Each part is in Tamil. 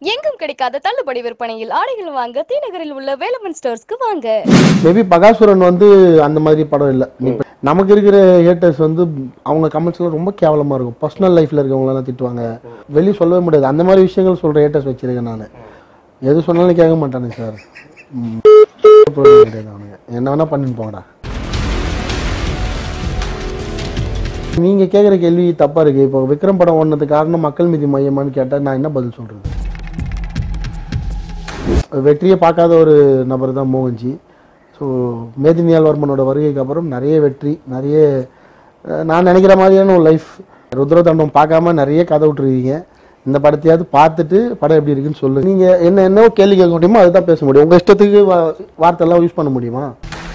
எங்கும் கிடைக்காத தள்ளுபடி விற்பனையில் ஆடைகள் வாங்க தீநகரில் உள்ள வேலமன் ஸ்டோர்ஸ்க்கு வாங்க மேபி பகாசுரன் வந்து அந்த மாதிரி படம் இல்லை இப்ப நமக்கு இருக்கிற ஹேட்டர்ஸ் வந்து அவங்க கமெண்ட்ஸ்லாம் ரொம்ப கேவலமா இருக்கும் பர்சனல் லைஃப்ல இருக்கவங்களெல்லாம் திட்டுவாங்க வெளியே சொல்லவே முடியாது அந்த மாதிரி விஷயங்கள் சொல்ற ஹேட்டர்ஸ் வச்சிருக்கேன் நான் எது சொன்னாலும் கேட்க மாட்டானுங்க சார் கிடையாது அவனுங்க என்ன வேணா பண்ணிட்டு போங்கடா நீங்க கேட்குற கேள்வி தப்பா இருக்கு இப்போ விக்ரம் படம் ஓடுனதுக்கு காரணம் மக்கள் மீதி மையமான்னு கேட்டா நான் என்ன பதில் சொல்றது வெற்றியை பார்க்காத ஒரு நபர் தான் மோகன்ஜி ஸோ மேதினியால்வர்மனோட வருகைக்கு அப்புறம் நிறைய வெற்றி நிறைய அஹ், நான் நினைக்கிற மாதிரியான ஒரு லைஃப் ருத்ரதாண்டம் பார்க்காம நிறைய கதை விட்டுருக்கீங்க இந்த படத்தையாவது பார்த்துட்டு படம் எப்படி இருக்குன்னு சொல்லு நீங்க என்ன என்ன கேள்வி கேட்க முடியுமோ அதுதான் பேச முடியும் உங்க இஷ்டத்துக்கு வா- வார்த்தைலாம் யூஸ் பண்ண முடியுமா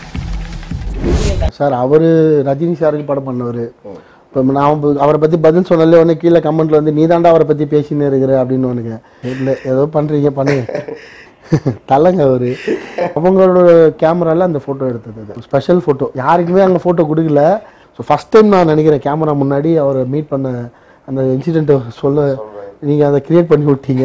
சார் அவரு ரஜினி சாருக்கு படம் பண்ணவர் இப்போ நான் இப்ப அவரை பத்தி பதில் சொன்னாலே உடனே கீழே கமெண்ட்ல வந்து நீ தாண்டா அவரை பத்தி பேசினே இருக்கிற அப்படின்னு ஒண்ணுங்க இல்லை ஏதோ பண்றீங்க பண்ணுங்க தலைங்க அவரு அவங்களோட கேமரால அந்த போட்டோ எடுத்தது ஸ்பெஷல் போட்டோ யாருக்குமே அங்கே போட்டோ கொடுக்கல ஸோ ஃபர்ஸ்ட் டைம் நான் நினைக்கிறேன் கேமரா முன்னாடி அவரை மீட் பண்ண அந்த இன்சிடென்ட்டை சொல்ல நீங்க அதை கிரியேட் பண்ணி விட்டீங்க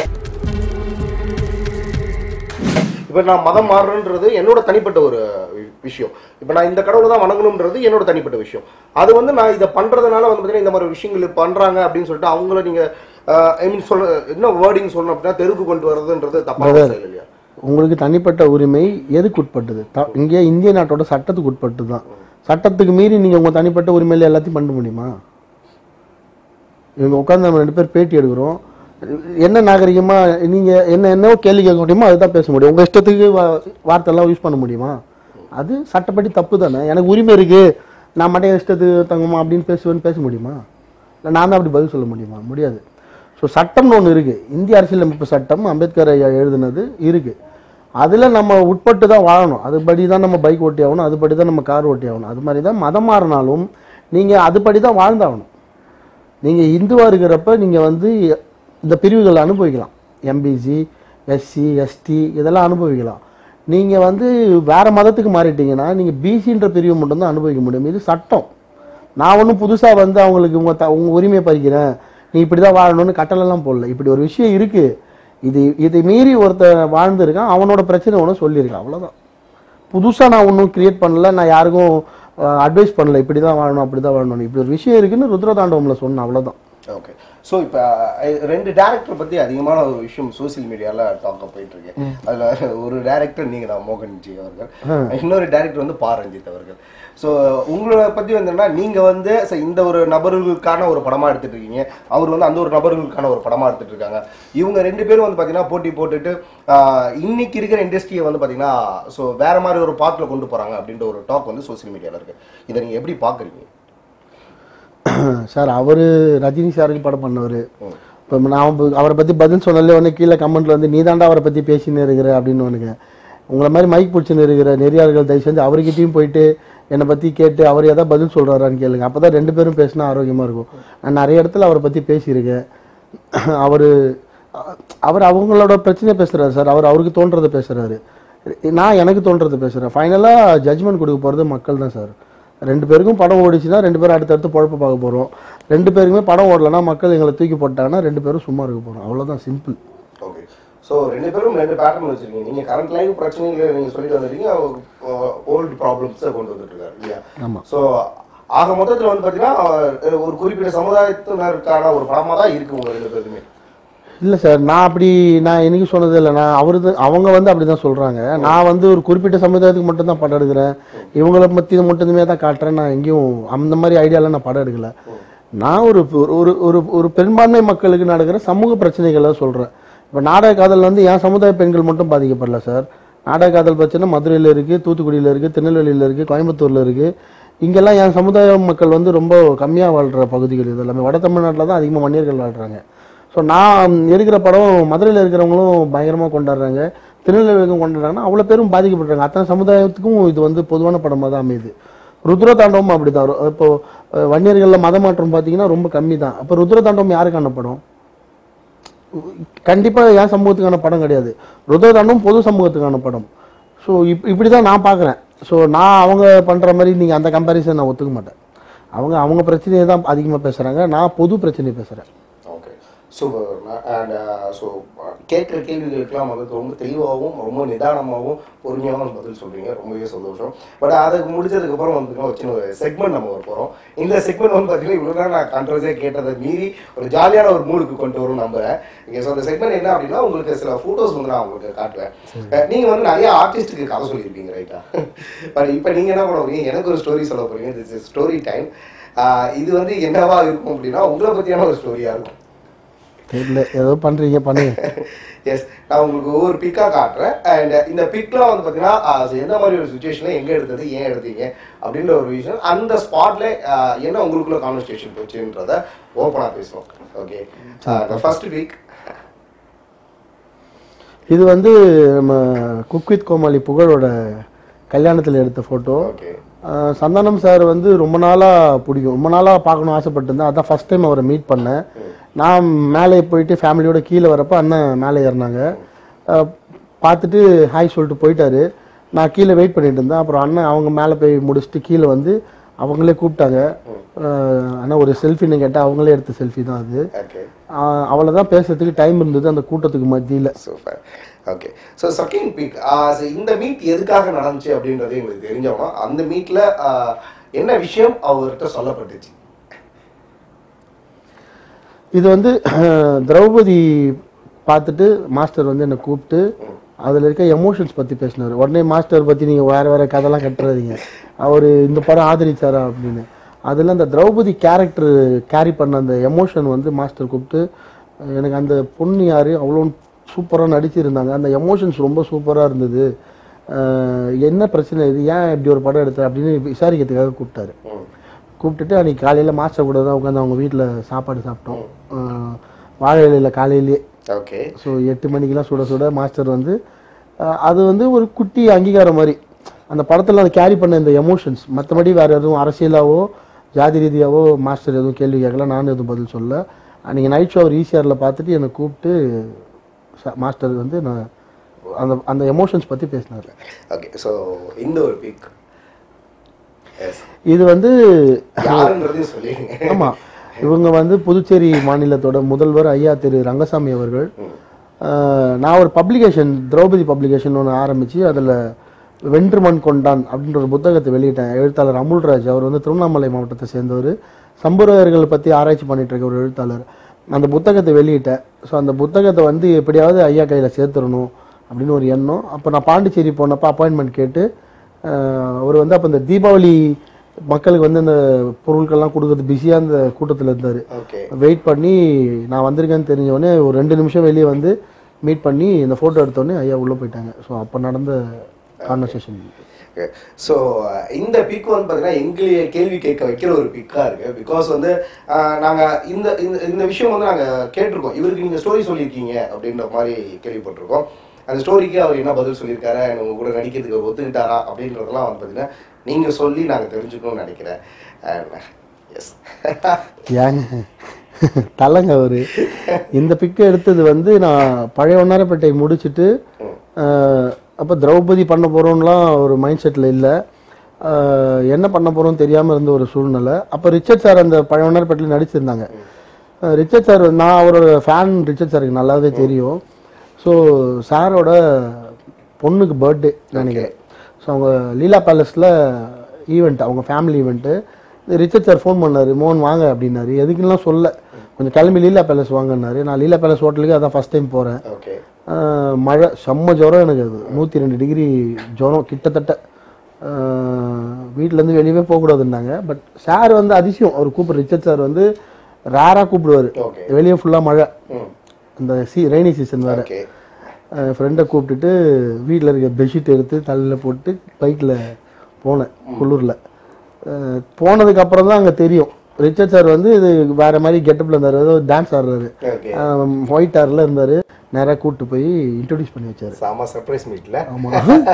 இப்போ நான் மதம் மாறுறன்றது என்னோட தனிப்பட்ட ஒரு வி- விஷயம் இப்போ நான் இந்த கடவுளை தான் வணங்கணுன்றது என்னோட தனிப்பட்ட விஷயம் அது வந்து நான் இதை பண்றதுனால வந்து பார்த்தீங்கன்னா இந்த மாதிரி விஷயங்கள் பண்றாங்க அப்படின்னு சொல்லிட்டு அவங்கள நீங்க ஐ மீன் சொல்ல என்ன வேர்டிங் சொல்லணும் அப்படின்னா தெருக்கு கொண்டு வர்றதுன்றது தப்பான செயல் இல்லையா உங்களுக்கு தனிப்பட்ட உரிமை எதுக்கு உட்பட்டது த- இங்கே இந்திய நாட்டோட சட்டத்துக்கு உட்பட்டு தான் சட்டத்துக்கு மீறி நீங்க உங்க தனிப்பட்ட உரிமையில எல்லாத்தையும் பண்ண முடியுமா இவங்க உட்காந்து நம்ம ரெண்டு பேர் பேட்டி எடுக்கிறோம் என்ன நாகரிகமா நீங்க என்ன என்னவோ கேள்வி கேட்க முடியுமோ அதுதான் பேச முடியும் உங்க இஷ்டத்துக்கு வா- வார்த்தைலாம் யூஸ் பண்ண முடியுமா அது சட்டப்படி தப்பு தானே எனக்கு உரிமை இருக்கு நான் மட்டும் இஷ்டத்துக்கு தங்கம்மா அப்படின்னு பேசுவேன்னு பேச முடியுமா இல்லை நான் தான் அப்படி பதில் சொல்ல முடியுமா முடியாது ஸோ சட்டம்னு ஒன்று இருக்குது இந்திய அரசியலமைப்பு சட்டம் அம்பேத்கர் ஐயா எழுதுனது இருக்குது அதில் நம்ம உட்பட்டு தான் வாழணும் அதுபடி தான் நம்ம பைக் ஓட்டி ஆகணும் அதுபடி தான் நம்ம கார் ஓட்டி ஆகணும் அது மாதிரி தான் மதம் மாறினாலும் நீங்கள் அதுபடி தான் வாழ்ந்தாகணும் நீங்கள் இந்துவாக இருக்கிறப்ப நீங்கள் வந்து இந்த பிரிவுகளை அனுபவிக்கலாம் எம்பிசி எஸ்சி எஸ்டி இதெல்லாம் அனுபவிக்கலாம் நீங்கள் வந்து வேற மதத்துக்கு மாறிட்டீங்கன்னா நீங்கள் பிசின்ற பிரிவு மட்டும்தான் அனுபவிக்க முடியும் இது சட்டம் நான் ஒன்றும் புதுசாக வந்து அவங்களுக்கு உங்கள் த உங்கள் உரிமையை பறிக்கிறேன் நீ இப்படி தான் வாழணும்னு கட்டளெல்லாம் போடல இப்படி ஒரு விஷயம் இருக்குது இது இதை மீறி ஒருத்தன் வாழ்ந்துருக்கான் அவனோட பிரச்சனை ஒன்று சொல்லியிருக்கான் அவ்வளோதான் புதுசாக நான் ஒன்றும் கிரியேட் பண்ணல நான் யாருக்கும் அட்வைஸ் பண்ணல இப்படி தான் வாழணும் அப்படி தான் வாழணும் இப்படி ஒரு விஷயம் இருக்குன்னு ருத்ரதாண்டவமில் சொன்னேன் அவ்வளோதான் ஓகே ஸோ இப்போ ரெண்டு டேரக்டர் பத்தி அதிகமான ஒரு விஷயம் சோசியல் மீடியால டாக்க போயிட்டு இருக்கு அதுல ஒரு டேரக்டர் நீங்க தான் மோகன்ஜி அவர்கள் இன்னொரு டேரக்டர் வந்து பா ரஞ்சித் அவர்கள் ஸோ உங்களை பத்தி வந்துன்னா நீங்க வந்து so இந்த ஒரு நபர்களுக்கான ஒரு படமா எடுத்துட்டு இருக்கீங்க அவர் வந்து அந்த ஒரு நபர்களுக்கான ஒரு படமா எடுத்துட்டு இருக்காங்க இவங்க ரெண்டு பேரும் வந்து பாத்தீங்கன்னா போட்டி போட்டுட்டு ஆஹ், இன்னைக்கு இருக்கிற இண்டஸ்ட்ரியை வந்து பாத்தீங்கன்னா ஸோ வேற மாதிரி ஒரு பாட்டில் கொண்டு போறாங்க அப்படின்ற ஒரு டாக் வந்து சோசியல் மீடியால இருக்கு இதை நீங்க எப்படி பாக்குறீங்க சார் அவர் ரஜினி சாருக்கு படம் பண்ணவர் இப்போ நான் இப்ப அவரை பற்றி பதில் சொன்னாலே உடனே கீழே கமெண்ட்ல வந்து நீ தாண்டா அவரை பற்றி பேசின்னு இருக்கிற அப்படின்னு ஒன்றுங்க உங்களை மாதிரி மைக் பிடிச்சின்னு இருக்கிற நெறியாளர்கள் தயவு செஞ்சு அவர்கிட்டயும் போயிட்டு என்னை பற்றி கேட்டு அவர் எதாவது பதில் சொல்கிறாரான்னு கேளுங்க அப்போ தான் ரெண்டு பேரும் பேசினா ஆரோக்கியமாக இருக்கும் நான் நிறைய இடத்துல அவரை பற்றி பேசியிருக்கேன் அவர் அவர் அவங்களோட பிரச்சனையை பேசுகிறாரு சார் அவர் அவருக்கு தோன்றதை பேசுகிறாரு நான் எனக்கு தோன்றதை பேசுகிறேன் ஃபைனலாக ஜட்ஜ்மெண்ட் கொடுக்க போகிறது மக்கள் தான் சார் ரெண்டு பேருக்கும் படம் ஓடிச்சுன்னா ரெண்டு பேரும் அடுத்தடுத்து பொழப்பு பார்க்க போகிறோம் ரெண்டு பேருக்குமே படம் ஓடலைன்னா மக்கள் எங்களை தூக்கி போட்டாங்கன்னா ரெண்டு பேரும் சும்மா இருக்க போகிறோம் அவ்வளோதான் சிம்பிள் ஓகே ஸோ ரெண்டு பேரும் ரெண்டு பேட்டர்ன் வச்சிருக்கீங்க நீங்க கரண்ட் லைஃப் பிரச்சனைகளை நீங்க சொல்லிட்டு வந்துட்டீங்க ஓல்டு ப்ராப்ளம்ஸை கொண்டு வந்துட்டு இருக்காரு இல்லையா ஆமா. ஸோ ஆக மொத்தத்தில் வந்து பார்த்தீங்கன்னா அஹ், ஒரு குறிப்பிட்ட சமுதாயத்தினருக்கான ஒரு படமா தான் இருக்கு உங்க ரெண்டு பேருமே இல்லை சார் நான் அப்படி நான் என்னைக்கு சொன்னது இல்லை நான் அவரு அவங்க வந்து அப்படி தான் சொல்கிறாங்க நான் வந்து ஒரு குறிப்பிட்ட சமுதாயத்துக்கு மட்டும் தான் படம் எடுக்கிறேன் இவங்களை பற்றி மட்டுமே தான் காட்டுறேன் நான் எங்கேயும் அந்த மாதிரி ஐடியாவில் நான் படம் எடுக்கல நான் ஒரு ஒரு ஒரு ஒரு பெரும்பான்மை மக்களுக்கு நடக்கிற சமூக பிரச்சனைகளை சொல்கிறேன் இப்போ நாடக காதல் வந்து என் சமுதாய பெண்கள் மட்டும் பாதிக்கப்படல சார் நாடக காதல் பிரச்சனை மதுரையில் இருக்குது தூத்துக்குடியில் இருக்குது திருநெல்வேலியில் இருக்குது கோயம்புத்தூரில் இருக்குது இங்கெல்லாம் என் சமுதாய மக்கள் வந்து ரொம்ப கம்மியாக வாழ்கிற பகுதிகள் இது எல்லாமே வட தமிழ்நாட்டில் தான் அதிகமாக மன்னியர்கள் வாழ்கிறாங்க ஸோ நான் எடுக்கிற படம் மதுரையில் இருக்கிறவங்களும் பயங்கரமாக கொண்டாடுறாங்க திருநெல்வேலிக்கும் கொண்டாடுறாங்கன்னா அவ்வளோ பேரும் பாதிக்கப்படுறாங்க அத்தனை சமுதாயத்துக்கும் இது வந்து பொதுவான படமாக தான் அமையுது ருத்ர தாண்டவம் அப்படி தான் இப்போ அஹ், வன்னியர்களில் மத மாற்றம் பார்த்தீங்கன்னா ரொம்ப கம்மி தான் அப்போ ருத்ர தாண்டவம் யாருக்கான படம் கண்டிப்பாக என் சமூகத்துக்கான படம் கிடையாது ருத்ர தாண்டவம் பொது சமூகத்துக்கான படம் ஸோ இப் இப்படி தான் நான் பார்க்குறேன் ஸோ நான் அவங்க பண்ணுற மாதிரி நீங்கள் அந்த கம்பேரிசன் நான் ஒத்துக்க மாட்டேன் அவங்க அவங்க பிரச்சனையை தான் அதிகமாக பேசுகிறாங்க நான் பொது பிரச்சனையை பேசுகிறேன் ஓகே சூப்பர் அண்ட் ஸோ கேட்குற கேள்விகளுக்கெல்லாம் வந்து ரொம்ப தெளிவாகவும் ரொம்ப நிதானமாகவும் பொறுமையாகவும் பதில் சொல்றீங்க ரொம்பவே சந்தோஷம் பட் அதுக்கு முடிச்சதுக்கப்புறம் வந்து ஒரு சின்ன ஒரு செக்மெண்ட் நம்ம வர போகிறோம் இந்த செக்மெண்ட் வந்து பார்த்தீங்கன்னா இவ்வளோ நேரம் நான் கான்ட்ரவர்ஸியாக கேட்டதை மீறி ஒரு ஜாலியான ஒரு மூடுக்கு கொண்டு வரும் நம்புறேன் இங்கே ஸோ அந்த செக்மெண்ட் என்ன அப்படின்னா உங்களுக்கு சில ஃபோட்டோஸ் வந்து நான் உங்களுக்கு காட்டுவேன் அஹ் நீங்க வந்து நிறைய ஆர்டிஸ்ட்டுக்கு கதை சொல்லியிருப்பீங்க ரைட்டா பட் இப்போ நீங்க என்ன பண்ண போறீங்க எனக்கு ஒரு ஸ்டோரி சொல்ல போறீங்க திஸ் இஸ் ஸ்டோரி டைம் இது வந்து என்னவா இருக்கும் அப்படின்னா உங்களை பத்தியான ஒரு ஸ்டோரியா இருக்கும் தெரியல ஏதோ பண்றீங்க பண்ணுங்க எஸ் நான் உங்களுக்கு ஒவ்வொரு பிக்கா காட்டுறேன் அண்ட் இந்த பிக்லாம் வந்து பார்த்தீங்கன்னா அது எந்த மாதிரி ஒரு சுச்சுவேஷனில் எங்கே எடுத்தது ஏன் எடுத்தீங்க அப்படின்ற ஒரு விஷயம் அந்த ஸ்பாட்ல என்ன உங்களுக்குள்ள கான்வர்சேஷன் போச்சுன்றத ஓப்பனாக பேசுவோம் ஓகே ஃபர்ஸ்ட் பிக் இது வந்து நம்ம குக் வித் கோமாளி புகழோட கல்யாணத்தில் எடுத்த ஃபோட்டோ ஓகே சந்தானம் சார் வந்து ரொம்ப நாளாக பிடிக்கும் ரொம்ப நாளாக பார்க்கணும் ஆசைப்பட்டிருந்தேன் அதான் ஃபர்ஸ்ட் டைம் அவரை மீட் பண்ணேன் நான் மேலே போயிட்டு ஃபேமிலியோட கீழே வரப்போ அண்ணன் மேலே ஏறினாங்க அஹ் பார்த்துட்டு ஹாய் சொல்லிட்டு போயிட்டாரு நான் கீழே வெயிட் பண்ணிட்டு இருந்தேன் அப்புறம் அண்ணன் அவங்க மேலே போய் முடிச்சுட்டு கீழே வந்து அவங்களே கூப்பிட்டாங்க அஹ் அண்ணா ஒரு செல்ஃபின்னு கேட்டால் அவங்களே எடுத்த செல்ஃபி தான் அது ஓகே அவளை தான் பேசுறதுக்கு டைம் இருந்தது அந்த கூட்டத்துக்கு மத்தியில் super okay so second meet இந்த மீட் எதுக்காக நடந்துச்சு அப்படின்றது எங்களுக்கு தெரிஞ்சவங்க அந்த மீட்ல என்ன விஷயம் அவர்கிட்ட சொல்லப்பட்டுச்சு இது வந்து திரௌபதி பார்த்துட்டு மாஸ்டர் வந்து என்னை கூப்பிட்டு அதில் இருக்க எமோஷன்ஸ் பற்றி பேசினார் உடனே மாஸ்டர் பற்றி நீங்கள் வேறு வேறு கதைலாம் கட்டுறாதீங்க அவர் இந்த படம் ஆதரிச்சாரா அப்படின்னு அதில் அந்த திரௌபதி கேரக்டர் கேரி பண்ண அந்த எமோஷன் வந்து மாஸ்டர் கூப்பிட்டு எனக்கு அந்த பொண்ணு யார் அவ்வளோ சூப்பராக நடிச்சிருந்தாங்க அந்த எமோஷன்ஸ் ரொம்ப சூப்பராக இருந்தது அஹ் என்ன பிரச்சனை இது ஏன் இப்படி ஒரு படம் எடுத்த அப்படின்னு விசாரிக்கிறதுக்காக கூப்பிட்டாரு ம் கூப்பிட்டுட்டு அன்றைக்கி காலையில் மாஸ்டர் கூட தான் உட்காந்து அவங்க வீட்டில் சாப்பாடு சாப்பிட்டோம் அஹ் வாழை இலையில் காலையிலேயே ஓகே ஸோ எட்டு மணிக்கெலாம் சுட சுட மாஸ்டர் வந்து அஹ் அது வந்து ஒரு குட்டி அங்கீகாரம் மாதிரி அந்த படத்தில் அதை கேரி பண்ண இந்த எமோஷன்ஸ் மற்றபடி வேறு எதுவும் அரசியலாவோ ஜாதி ரீதியாவோ மாஸ்டர் எதுவும் கேள்வி கேட்கல நானும் எதுவும் பதில் சொல்ல அன்றைக்கி நைட் ஷோ அவர் ஈசிஆரில் பார்த்துட்டு என்னை கூப்பிட்டு ச- மாஸ்டர் வந்து நான் அந்த அந்த எமோஷன்ஸ் பற்றி பேசினார் ஓகே ஸோ இந்த ஒரு பிக் எஸ் இது வந்து யாருன்றதையும் சொல்லிடுங்க ஆமா இவங்க வந்து புதுச்சேரி மாநிலத்தோட முதல்வர் ஐயா திரு ரங்கசாமி அவர்கள் அஹ், நான் ஒரு பப்ளிகேஷன் திரௌபதி பப்ளிகேஷன் ஒன்று ஆரம்பிச்சு அதில் வென்று மண் கொண்டான் அப்படின்ற ஒரு புத்தகத்தை வெளியிட்டேன் எழுத்தாளர் அமுல்ராஜ் அவர் வந்து திருவண்ணாமலை மாவட்டத்தை சேர்ந்தவர் சம்புராயர்களை பற்றி ஆராய்ச்சி பண்ணிட்டு இருக்க ஒரு எழுத்தாளர் அந்த புத்தகத்தை வெளியிட்டேன் ஸோ அந்த புத்தகத்தை வந்து எப்படியாவது ஐயா கையில் சேர்த்துடணும் அப்படின்னு ஒரு எண்ணம் அப்போ நான் பாண்டிச்சேரி போனப்போ அப்பாயின்மெண்ட் கேட்டு அஹ், அவர் வந்து அப்போ இந்த தீபாவளி மக்களுக்கு வந்து இந்த பொருட்கள்லாம் கொடுக்கறது பிஸியாக அந்த கூட்டத்தில் இருந்தார் ஓகே வெயிட் பண்ணி நான் வந்திருக்கேன்னு தெரிஞ்சவொடனே ஒரு ரெண்டு நிமிஷம் வெளியே வந்து மீட் பண்ணி இந்த ஃபோட்டோ எடுத்தோடனே ஐயா உள்ளே போயிட்டாங்க ஸோ அப்போ நடந்த கான்வர்சேஷன் ஸோ இந்த பிக் வந்து பார்த்தீங்கன்னா எங்களையே கேள்வி கேட்க வைக்கிற ஒரு பிக்காக இருக்கு பிகாஸ் வந்து அஹ், நாங்க இந்த இந்த இந்த விஷயம் வந்து நாங்க கேட்டிருக்கோம் இவருக்கு நீங்க ஸ்டோரி சொல்லியிருக்கீங்க அப்படின்ற மாதிரி கேள்விப்பட்டிருக்கோம் அந்த ஸ்டோரிக்கு அவர் என்ன பதில் சொல்லியிருக்காரு and உங்க கூட நடிக்கிறதுக்கு அவர் ஒத்துக்கிட்டாரா அப்படின்றதெல்லாம் வந்து பார்த்தீங்கன்னா நீங்க சொல்லி நாங்க தெரிஞ்சுக்கணும்னு நினைக்கிறேன் எஸ் ஏங்க தலைங்க அவரு இந்த பிக்கு எடுத்தது வந்து நான் பழைய ஒன்னாரப்பேட்டை முடிச்சுட்டு அஹ், அப்போ திரௌபதி பண்ண போகிறோம்லாம் ஒரு மைண்ட் செட்டில் இல்லை என்ன பண்ண போகிறோம் தெரியாமல் இருந்த ஒரு சூழ்நிலை அப்போ ரிச்சர்ட் சார் அந்த பழைய ஒன்னாரப்பேட்டையில் நடிச்சிருந்தாங்க அஹ், ரிச்சர்ட் சார் நான் அவரோட ஃபேன் ரிச்சர்ட் சாருக்கு நல்லாவே தெரியும் ஸோ சாரோட பொண்ணுக்கு பர்த்டே நினைக்கிறேன் ஸோ அவங்க லீலா பேலஸில் ஈவெண்ட் அவங்க family event Richard sir phone பண்ணாரு மோகன் வாங்க அப்படின்னாரு எதுக்குலாம் சொல்ல கொஞ்சம் கிளம்பி லீலா பேலஸ் வாங்கன்னாரு நான் லீலா பேலஸ் ஹோட்டலுக்கு அதான் ஃபஸ்ட் டைம் போகிறேன் ஓகே மழை செம்ம ஜுரம் எனக்கு அது நூற்றி ரெண்டு டிகிரி ஜுரம் கிட்டத்தட்ட வீட்டிலேருந்து வெளியவே போகக்கூடாதுன்னாங்க பட் சார் வந்து அதிசயம் அவர் கூப்பிட்ற ரிச்சர்ட் சார் வந்து ரேராக கூப்பிடுவார் ஓகே வெளியே ஃபுல்லாக மழை ம் அந்த சி ரெய்னி சீசன் வேறு ஓகே ஃப்ரெண்டை கூப்பிட்டுட்டு வீட்டில் இருக்க பெட்ஷீட் எடுத்து தலையில் போட்டு பைக்கில் போனேன் குள்ளூரில் போனதுக்கு அப்புறம் தான் அங்கே தெரியும் ரிச்சர்ட் சார் வந்து இது வேற மாதிரி கெட்டப்பில் இருந்தார் ஏதோ டான்ஸ் ஆடுறாரு ஓகே ஒயிட் ஹேரில் இருந்தார் நேராக கூப்பிட்டு போய் இன்ட்ரடியூஸ் பண்ணி வச்சாரு சாமா சர்ப்ரைஸ் மீட்ல ஆமா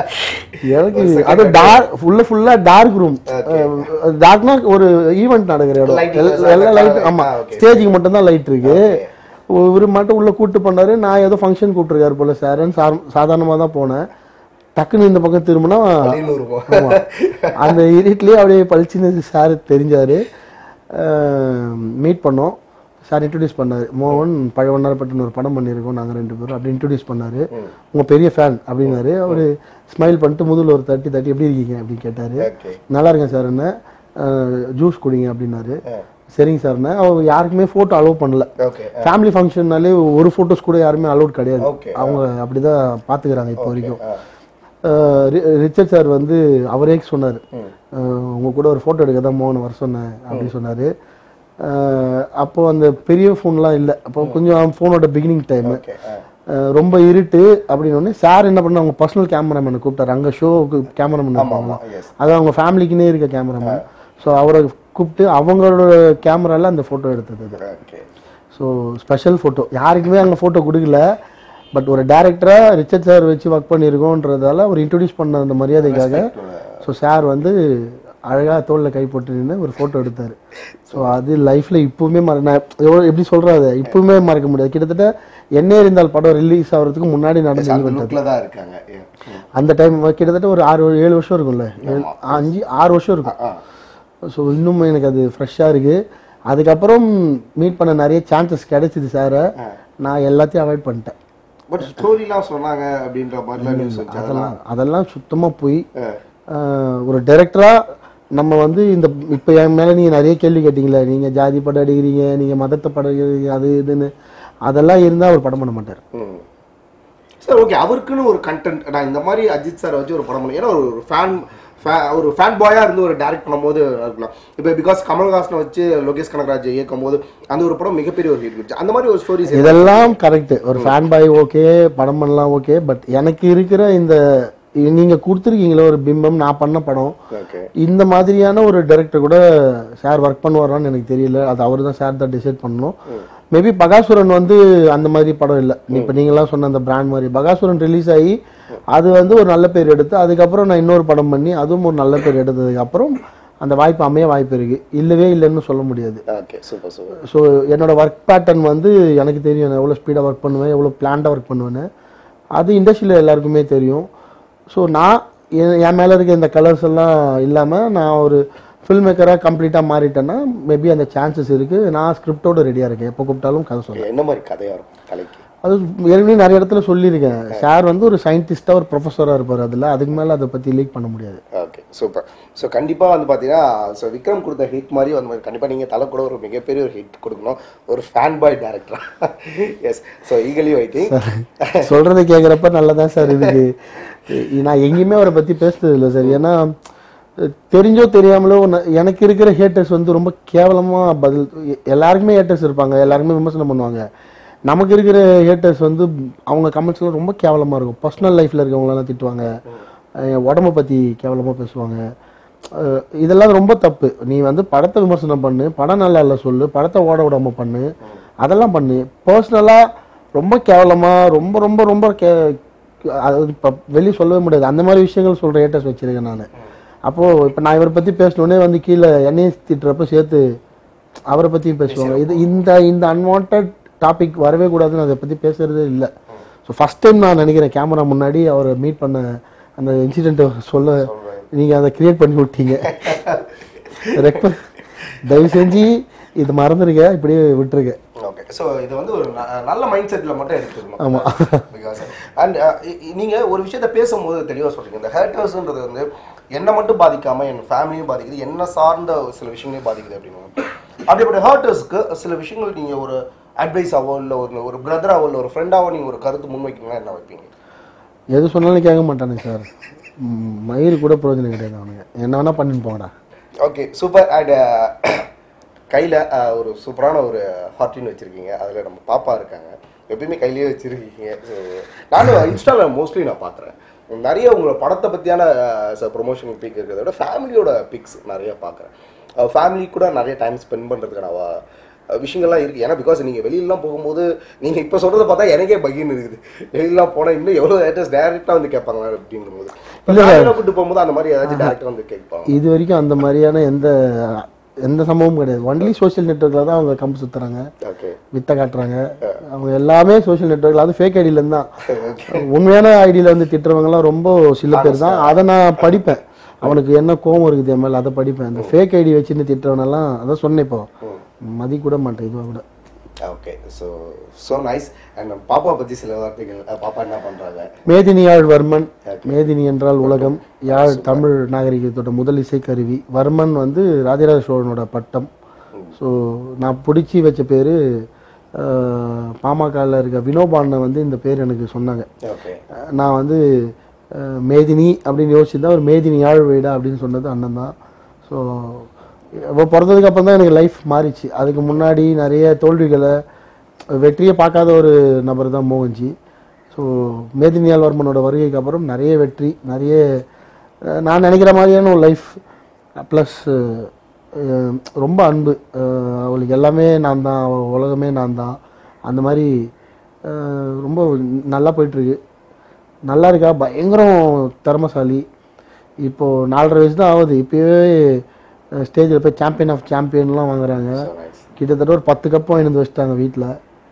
எனக்கு அது டார்க் ஃபுல்லா ஃபுல்லா டார்க் ரூம் டார்க்னா ஒரு ஈவெண்ட் நடக்கிற இடம் Lighting எல்- எல்லாம் எல்லாம் லைட் ஆ, ஆமா okay. ஸ்டேஜுக்கு மட்டும் தான் லைட் இருக்கு இவரு மட்டும் உள்ள கூட்டு பண்ணாரு நான் ஏதோ ஃபங்க்ஷன் கூப்பிட்டுருக்காரு போல சார்ன்னு சாதாரணமா தான் போனேன் டக்குன்னு இந்த பக்கம் திரும்பினா பதினூறு ஆமா. அந்த இருட்லயே அப்படியே பளிச்சுன்னு சார் தெரிஞ்சாரு மீட் பண்ணோம் சார் இன்ட்ரடியூஸ் பண்ணாரு மோகன் பழவண்ணாரப்பட்டுன்னு ஒரு படம் பண்ணியிருக்கோம் நாங்கள் ரெண்டு பேரும் அப்படி இன்ட்ரடியூஸ் பண்ணாரு உங்க பெரிய ஃபேன் அப்படின்னாரு அவரு ஸ்மைல் பண்ணிட்டு முதுகுல ஒரு தட்டி தட்டி எப்படி இருக்கீங்க அப்படின்னு கேட்டாரு ஓகே நல்லா இருக்கேன் சார் என்ன ஜூஸ் குடிங்க அப்படின்னாரு சரிங்க சார்ண்ணே அவர் யாருக்குமே ஃபோட்டோ அலோவ் பண்ணல ஓகே ஃபேமிலி ஃபங்க்ஷன்னாலே ஒரு ஃபோட்டோஸ் கூட யாருமே அலோட் கிடையாது Okay. அவங்க அப்படிதான் பார்த்துக்கிறாங்க இப்போ வரைக்கும் அஹ் ரி- ரிச்சர்ட் சார் வந்து அவரே சொன்னார் உங்க கூட ஒரு ஃபோட்டோ எடுக்க தான் மோகன் வர சொன்னேன் அப்படின்னு சொன்னார் அப்போ அந்த பெரிய ஃபோன்லாம் இல்லை அப்போ கொஞ்சம் ஃபோனோட பிகினிங் டைம் ஓகே ரொம்ப இருட்டு அப்படின்னு ஒன்று சார் என்ன பண்ண அவங்க பர்சனல் கேமராமேனை கூப்பிட்டாரு அங்கே ஷோவுக்கு கேமராமேன் ஆமா இருப்பாங்க ஆமா எஸ் அது அவங்க ஃபேமிலிக்குன்னே இருக்க கேமராமேன் ஸோ அவரை கூப்பிட்டு அவங்களோட கேமரால அந்த ஃபோட்டோ எடுத்தது அது ஓகே ஸோ ஸ்பெஷல் ஃபோட்டோ யாருக்குமே அங்கே ஃபோட்டோ கொடுக்கல பட் ஒரு டேரக்டராக ரிச்சர்ட் சார் வச்சு ஒர்க் பண்ணியிருக்கோன்றதால அவர் இன்ட்ரடியூஸ் பண்ண அந்த மரியாதைக்காக ஸோ சார் வந்து அழகாக தோளில் கை போட்டு நின்று ஒரு ஃபோட்டோ எடுத்தார் ஸோ அது லைஃப்பில் இப்போவுமே மற நான் எவ்வளோ எப்படி சொல்கிறது இப்போவுமே மறக்க முடியாது கிட்டத்தட்ட என்ன இருந்தால் படம் ரிலீஸ் ஆகிறதுக்கு முன்னாடி நடந்த அந்த event அது. லுக்ல தான் இருக்காங்க Yeah. ம். அந்த டைம் கிட்டத்தட்ட ஒரு ஆறு ஏழு வருஷம் இருக்கும்ல ஏழு- அஞ்சு ஆறு வருஷம் இருக்கும் ஆ ஸோ இன்னும் எனக்கு அது ஃப்ரெஷ்ஷாக இருக்குது அதுக்கப்புறம் மீட் பண்ண நிறைய சான்சஸ் கிடைச்சிது சாரை நான் எல்லாத்தையும் அவாய்ட் பண்ணிட்டேன் பட் ஸ்டோரிலாம் சொன்னாங்க அப்படின்ற மாதிரிலாம் நியூஸ் வந்துச்சு அதெல்லாம் அதெல்லாம் சுத்தமாக போய் ஆ. ஆஹ், ஒரு டைரக்டராக நம்ம வந்து இந்த இப்போ என் மேலே நீங்கள் நிறைய கேள்வி கேட்டீங்களே நீங்கள் ஜாதி படம் எடுக்கிறீங்க நீங்கள் மதத்தை படம் எடுக்கிறீங்க அது இதுன்னு அதெல்லாம் இருந்தால் அவர் படம் பண்ண மாட்டார் ம் சார் ஓகே அவருக்குன்னு ஒரு கண்டென்ட் நான் இந்த மாதிரி அஜித் சார் வச்சு ஒரு படம் பண்ணேன் ஏன்னா ஒரு ஃபேன் ஒரு ஃபேன் பாயா இருந்து ஒரு டைரக்ட் பண்ணும்போது இருக்கலாம் இப்போ பிகாஸ் கமல்ஹாசனை வச்சு லோகேஷ் கனகராஜ் இயக்கும் போது அந்த ஒரு படம் மிகப்பெரிய ஒரு ஹிட் இருந்துச்சு அந்த மாதிரி ஒரு ஸ்டோரிஸ் இதெல்லாம் கரெக்ட் ஒரு ஃபேன் பாய் ஓகே படம் பண்ணலாம் ஓகே பட் எனக்கு இருக்கிற இந்த நீங்க கொடுத்துருக்கீங்களே ஒரு பிம்பம் நான் பண்ண படம் ஓகே இந்த மாதிரியான ஒரு டைரக்டர் கூட சார் ஒர்க் பண்ணுவாரான்னு எனக்கு தெரியல அது அவர் தான் சார் தான் டிசைட் பண்ணணும் மேபி பகாசுரன் வந்து அந்த மாதிரி படம் இல்லை இப்போ நீங்களாம் சொன்ன அந்த பிராண்ட் மாதிரி பகாசுரன் ரிலீஸ் ஆகி அது வந்து ஒரு நல்ல பேர் எடுத்து அதுக்கப்புறம் நான் இன்னொரு படம் பண்ணி அதுவும் ஒரு நல்ல பேர் எடுத்ததுக்கு அப்புறம் அந்த வாய்ப்பு அமைய வாய்ப்பு இருக்கு இல்லவே இல்லைன்னு சொல்ல முடியாது ஓகே சூப்பர் சூப்பர் ஸோ என்னோட ஒர்க் பேட்டர்ன் வந்து எனக்கு தெரியும் நான் எவ்வளோ ஸ்பீடாக ஒர்க் பண்ணுவேன் எவ்வளோ பிளான்டாக ஒர்க் பண்ணுவேன்னு அது இண்டஸ்ட்ரியில் எல்லாருக்குமே தெரியும் ஸோ நான் என் என் மேலே இருக்க இந்த கலர்ஸ் எல்லாம் இல்லாமல் நான் ஒரு ஃபில்ம் மேக்கராக கம்ப்ளீட்டாக மாறிட்டேன்னா மேபி அந்த சான்சஸ் இருக்குது நான் ஸ்கிரிப்டோட ரெடியாக இருக்கேன் எப்போ கூப்பிட்டாலும் கதை சொல்லுவேன் என்ன மாதிரி கதையா இருக்கும் கலைக்கு அது ஏற்கனவே நிறைய இடத்துல சொல்லியிருக்கேன் சார் வந்து ஒரு சயின்டிஸ்டாக ஒரு ப்ரொஃபஸராக இருப்பார் அதில் அதுக்கு மேலே அதை பற்றி லீக் பண்ண முடியாது ஓகே சூப்பர் ஸோ கண்டிப்பாக வந்து பார்த்தீங்கன்னா ஸோ விக்ரம் கொடுத்த ஹிட் மாதிரி வந்து கண்டிப்பாக நீங்கள் தலை கூட ஒரு மிகப்பெரிய ஒரு ஹிட் கொடுக்கணும் ஒரு ஃபேன் பாய் டேரக்டரா எஸ் ஸோ ஈகலி வெயிட்டிங் சொல்றதை கேட்குறப்ப நல்லதான் சார் இருக்கு நான் எங்கேயுமே அவரை பத்தி பேசுறது இல்லை சார் ஏன்னா தெரிஞ்சோ தெரியாமலோ ந- எனக்கு இருக்கிற ஹேட்டர்ஸ் வந்து ரொம்ப கேவலமா பதில் எ- எல்லாருக்குமே ஹேட்டர்ஸ் இருப்பாங்க எல்லாருக்குமே விமர்சனம் பண்ணுவாங்க நமக்கு இருக்கிற ஹேட்டர்ஸ் வந்து அவங்க கமெண்ட்ஸ்லாம் ரொம்ப கேவலமா இருக்கும் பர்சனல் லைஃப்ல இருக்கவங்களெல்லாம் திட்டுவாங்க அஹ் உடம்ப பத்தி கேவலமா பேசுவாங்க அஹ் இதெல்லாம் ரொம்ப தப்பு நீ வந்து படத்தை விமர்சனம் பண்ணு படம் நல்லா இல்லை சொல்லு படத்தை ஓட விடாம பண்ணு அதெல்லாம் பண்ணு பர்சனலா ரொம்ப கேவலமா ரொம்ப ரொம்ப ரொம்ப கே அது இப்போ வெளியே சொல்லவே முடியாது அந்த மாதிரி விஷயங்கள் சொல்ற ஏட்டர்ஸ் வச்சிருக்கேன் நான் அப்போ இப்போ நான் இவரை பத்தி பேசணுன்னே வந்து கீழே என்னையும் திட்டுறப்ப சேர்த்து அவரை பத்தியும் பேசுவாங்க இது இந்த இந்த அன்வான்ட் டாபிக் வரவே கூடாதுன்னு அதை பத்தி பேசுறதே இல்லை ஸோ ஃபர்ஸ்ட் டைம் நான் நினைக்கிறேன் கேமரா முன்னாடி அவரை மீட் பண்ண அந்த இன்சிடென்ட்டை சொல்ல நீங்க அதை கிரியேட் பண்ணி விட்டீங்க ரெக்வ- தயவு செஞ்சு இது மறந்துருங்க இப்படியே விட்டுருங்க ஓகே ஸோ இது வந்து ஒரு ந- நல்ல மைண்ட் செட்டில் மட்டும் எடுத்துக்கணும் ஆமா. பிகாஸ் அண்ட் நீங்கள் ஒரு விஷயத்த பேசும்போது தெளிவாக சொல்றீங்க இந்த ஹேட்டர்ஸ்ன்றது வந்து என்னை மட்டும் பாதிக்காம என் ஃபேமிலியும் பாதிக்குது என்ன சார்ந்த சில விஷயங்களையும் பாதிக்குது அப்படின்னு அப்படிப்பட்ட ஹேட்டர்ஸ்க்கு சில விஷயங்கள் நீங்கள் ஒரு அட்வைஸாவோ இல்லை ஒரு ஒரு பிரதராவோ இல்லை ஒரு ஃப்ரெண்டாவோ நீங்கள் ஒரு கருத்து முன்வைக்கீங்கன்னா என்ன வைப்பீங்க எது சொன்னாலும் கேட்க மாட்டானுங்க சார் ம், மயிர் கூட பிரயோஜனம் கிடையாது அவனுங்க என்ன வேணா பண்ணிட்டு போங்கடா ஓகே சூப்பர் அண்ட் கையில் ஒரு சூப்பரான ஒரு ஹார்டின் வச்சுருக்கீங்க அதில் நம்ம பாப்பா இருக்காங்க எப்பயுமே கையிலேயே வச்சுருக்கீங்க ஸோ நானும் இன்ஸ்டாவில் மோஸ்ட்லி நான் பார்க்குறேன் நிறைய உங்களோட படத்தை பற்றியான ப்ரொமோஷன் பிக் இருக்கிறத விட ஃபேமிலியோட பிக்ஸ் நிறைய பார்க்குறேன் ஃபேமிலி கூட நிறைய டைம் ஸ்பெண்ட் பண்ணுறதுக்கான வ- விஷயங்கள்லாம் இருக்குது ஏன்னா பிகாஸ் நீங்கள் வெளியிலலாம் போகும்போது நீங்கள் இப்போ சொல்கிறத பார்த்தா எனக்கே பகிர்னு இருக்குது வெளியிலலாம் போனால் இன்னும் எவ்வளோ லேட்டஸ்ட் டேரெக்டாக வந்து கேட்பாங்க அப்படிங்கும்போது இல்ல. கூட்டு போகும்போது அந்த மாதிரி ஏதாச்சும் டேரெக்டாக வந்து கேட்பாங்க இது வரைக்கும் அந்த மாதிரியான எந்த எந்த சம்பவமும் கிடையாது ஒன்லி சோஷியல் நெட்ஒர்க்கில் தான் அவங்க கம்பு சுத்துறாங்க ஓகே வித்தை காட்டுறாங்க அவங்க எல்லாமே சோஷியல் நெட்ஒர்க்கில் அது ஃபேக் ஐடியில தான் உண்மையான ஐடியில் வந்து திட்டுறவங்கலாம் ரொம்ப சில பேர் தான் அதை நான் படிப்பேன் அவனுக்கு என்ன கோவம் இருக்குது என் மேல அதை படிப்பேன் அந்த ஃபேக் ஐடி வச்சுன்னு திட்டுறவனெல்லாம் அதான் சொன்னேன் இப்போ மதி கூட மாட்டேன் இதுவாக கூட okay so so nice and பாப்பா பத்தி சில வார்த்தைகள் அஹ் பாப்பா என்ன பண்றாங்க மேதினி யாழ் வர்மன் மேதினி என்றால் உலகம் யாழ் தமிழ் நாகரிகத்தோட முதல் இசைக்கருவி வர்மன் வந்து ராஜராஜ சோழனோட பட்டம் ஸோ நான் பிடிச்சி வச்ச பேர் பாமகவில் இருக்க வினோபானை வந்து இந்த பேர் எனக்கு சொன்னாங்க ஓகே அஹ் நான் வந்து அஹ், மேதினி அப்படின்னு யோசிச்சிருந்தா ஒரு மேதினி யாழ் வீடா அப்படின்னு சொன்னது அண்ணன் தான் ஸோ இப்போ பிறந்ததுக்கு அப்புறம் தான் எனக்கு லைஃப் மாறிச்சு அதுக்கு முன்னாடி நிறைய தோல்விகளை வெற்றியை பார்க்காத ஒரு நபர் தான் மோகன்ஜி ஸோ மேதினியால் வர்மனோட வருகைக்கு அப்புறம் நிறைய வெற்றி நிறைய அஹ், நான் நினைக்கிற மாதிரியான ஒரு லைஃப் ப்ளஸ் ரொம்ப அன்பு அஹ், அவளுக்கு எல்லாமே நான் தான் அவள் உலகமே நான் தான் அந்த மாதிரி அஹ், ரொம்ப நல்லா போயிட்டுருக்கு நல்லா இருக்கா பயங்கரம் திறமசாலி இப்போது நாலரை வயசு தான் ஆகுது இப்போவே ஸ்டேஜில் போய் சாம்பியன் ஆஃப் சாம்பியன்லாம் வாங்குறாங்க ஸோ நைஸ் கிட்டத்தட்ட ஒரு பத்து கப்பும் வாங்கிட்டு வந்து வச்சுட்டாங்க வீட்டில்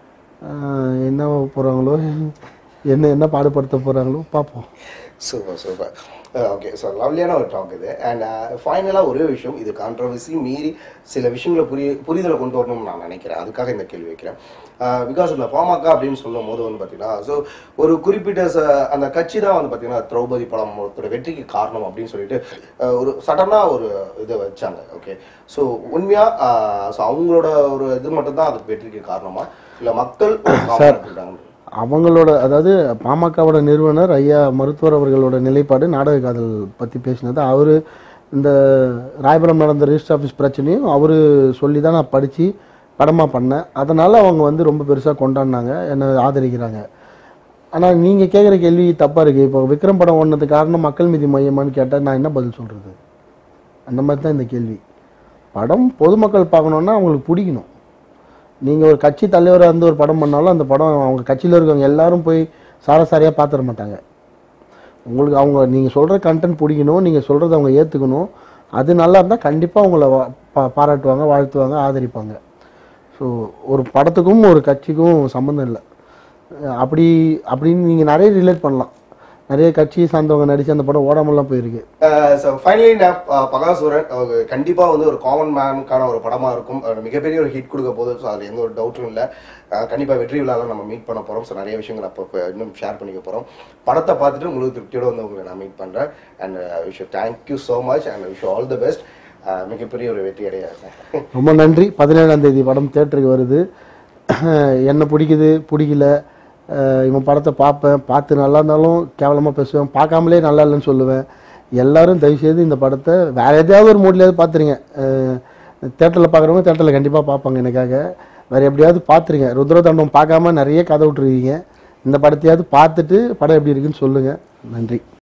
என்ன போகிறாங்களோ என்ன என்ன பாடுபடுத்த போகிறாங்களோ பார்ப்போம் சூப்பர் சூப்பர் ஓகே ஸோ லவ்லியான ஒரு டாக் இது அண்ட் ஃபைனலாக ஒரே விஷயம் இது கான்ட்ரவர்சி மீறி சில விஷயங்களை புரிய புரிதலை கொண்டு வரணும்னு நான் நினைக்கிறேன் அதுக்காக இந்த கேள்வி வைக்கிறேன் பிகாஸ் இந்த பாமக அப்படின்னு சொல்லும் போது வந்து பார்த்தீங்கன்னா ஸோ ஒரு குறிப்பிட்ட ச- அந்த கட்சி தான் வந்து பார்த்தீங்கன்னா திரௌபதி படம் ஒருத்தரோட வெற்றிக்கு காரணம் அப்படின்னு சொல்லிட்டு அஹ், ஒரு சடனாக ஒரு இதை வச்சாங்க ஓகே ஸோ உண்மையாக ஸோ அவங்களோட ஒரு இது மட்டும் தான் அதுக்கு வெற்றிக்கு காரணமா இல்லை மக்கள் ஒரு comment எடுத்துக்கிட்டாங்க அவங்களோட அதாவது பாமகவோட நிறுவனர் ஐயா மருத்துவர் அவர்களோட நிலைப்பாடு நாடக காதல் பற்றி பேசினது அவர் இந்த ராயபுரம் நடந்த ரிஜிஸ்டர் ஆஃபீஸ் பிரச்சனையும் அவர் சொல்லி தான் நான் படித்து படமாக பண்ணேன் அதனால் அவங்க வந்து ரொம்ப பெருசாக கொண்டாடினாங்க என்னை ஆதரிக்கிறாங்க ஆனால் நீங்கள் கேட்குற கேள்வி தப்பாக இருக்குது இப்போ விக்ரம் படம் ஒன்றதுக்கு காரணம் மக்கள் மீதி மையமான்னு கேட்டால் நான் என்ன பதில் சொல்கிறது அந்த மாதிரி தான் இந்த கேள்வி படம் பொதுமக்கள் பார்க்கணுன்னா அவங்களுக்கு பிடிக்கணும் நீங்கள் ஒரு கட்சி தலைவராக இருந்து ஒரு படம் பண்ணாலும் அந்த படம் அவங்க கட்சியில் இருக்கவங்க எல்லாரும் போய் சாரசாரியாக பார்த்துட மாட்டாங்க உங்களுக்கு அவங்க நீங்கள் சொல்கிற கண்டென்ட் பிடிக்கணும் நீங்கள் சொல்கிறத அவங்க ஏற்றுக்கணும் அது நல்லா இருந்தால் கண்டிப்பாக உங்களை வா- பா பாராட்டுவாங்க வாழ்த்துவாங்க ஆதரிப்பாங்க ஸோ ஒரு படத்துக்கும் ஒரு கட்சிக்கும் சம்மந்தம் இல்லை அஹ் அப்படி அப்படின்னு நீங்கள் நிறைய ரிலேட் பண்ணலாம் நிறைய கட்சி சார்ந்தவங்க நடித்து அந்த படம் ஓடாமலாம் போயிருக்கு ஸோ ஃபைனலி நான் அஹ், பகாசுரன் அவங்க கண்டிப்பா வந்து ஒரு காமன் மேனுக்கான ஒரு படமா இருக்கும் அது மிகப்பெரிய ஒரு ஹிட் கொடுக்க போகுது ஸோ அதுல எந்த ஒரு டவுட்டும் இல்லை கண்டிப்பா வெற்றி விழால நம்ம மீட் பண்ண போறோம் ஸோ நிறைய விஷயங்கள் அப்போ இப்போ இன்னும் ஷேர் பண்ணிக்க போறோம் படத்தை பார்த்துட்டு முழு திருப்தியோட வந்து உங்களை நான் மீட் பண்றேன் and wish thank you so much and wish all the best மிகப்பெரிய ஒரு வெற்றி அடைய ரொம்ப நன்றி பதினேழாம் தேதி படம் தேட்டருக்கு வருது என்ன பிடிக்குது பிடிக்கல அஹ் இவன் படத்தை பார்ப்பேன் பார்த்து நல்லா இருந்தாலும் கேவலமாக பேசுவேன் பார்க்காமலே நல்லா இல்லைன்னு சொல்லுவேன் எல்லாரும் தயவுசெய்து இந்த படத்தை வேற எதையாவது ஒரு மூட்லையாவது பார்த்துருங்க தேட்டரில் பார்க்குறவங்க தேட்டரில் கண்டிப்பாக பார்ப்பாங்க எனக்காக வேற எப்படியாவது பார்த்துருங்க ருத்ரதாண்டவம் பார்க்காம நிறைய கதை விட்டுருக்கீங்க இந்த படத்தையாவது பார்த்துட்டு படம் எப்படி இருக்குன்னு சொல்லுங்கள் நன்றி